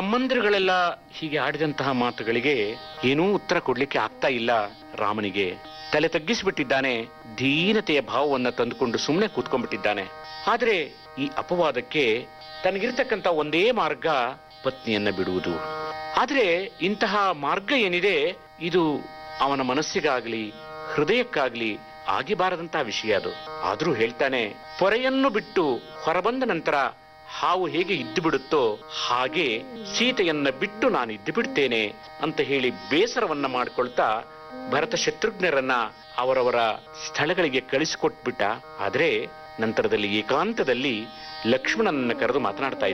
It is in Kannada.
ತಮ್ಮಂದಿರುಗಳೆಲ್ಲ ಹೀಗೆ ಆಡಿದಂತಹ ಮಾತುಗಳಿಗೆ ಏನೂ ಉತ್ತರ ಕೊಡ್ಲಿಕ್ಕೆ ಆಗ್ತಾ ಇಲ್ಲ ರಾಮನಿಗೆ ತಲೆ ತಗ್ಗಿಸಿಬಿಟ್ಟಿದ್ದಾನೆ ದೀನತೆಯ ಭಾವವನ್ನ ತಂದುಕೊಂಡು ಸುಮ್ಮನೆ ಕೂತ್ಕೊಂಡ್ಬಿಟ್ಟಿದ್ದಾನೆ ಆದ್ರೆ ಈ ಅಪವಾದಕ್ಕೆ ತನಗಿರ್ತಕ್ಕಂತ ಒಂದೇ ಮಾರ್ಗ ಪತ್ನಿಯನ್ನ ಬಿಡುವುದು ಆದ್ರೆ ಇಂತಹ ಮಾರ್ಗ ಏನಿದೆ ಇದು ಅವನ ಮನಸ್ಸಿಗಾಗ್ಲಿ ಹೃದಯಕ್ಕಾಗ್ಲಿ ಆಗಿಬಾರದಂತಹ ವಿಷಯ ಅದು ಆದ್ರೂ ಹೇಳ್ತಾನೆ ಪೊರೆಯನ್ನು ಬಿಟ್ಟು ಹೊರಬಂದ ನಂತರ ಹಾವು ಹೇಗೆ ಇದ್ದು ಬಿಡುತ್ತೋ ಹಾಗೆ ಸೀತೆಯನ್ನ ಬಿಟ್ಟು ನಾನು ಇದ್ದು ಬಿಡ್ತೇನೆ ಅಂತ ಹೇಳಿ ಬೇಸರವನ್ನ ಮಾಡ್ಕೊಳ್ತಾ ಭರತ ಶತ್ರುಘ್ನರನ್ನ ಅವರವರ ಸ್ಥಳಗಳಿಗೆ ಕಳಿಸಿಕೊಟ್ಬಿಟ್ಟ ಆದ್ರೆ ನಂತರದಲ್ಲಿ ಏಕಾಂತದಲ್ಲಿ ಲಕ್ಷ್ಮಣನನ್ನ ಕರೆದು ಮಾತನಾಡ್ತಾ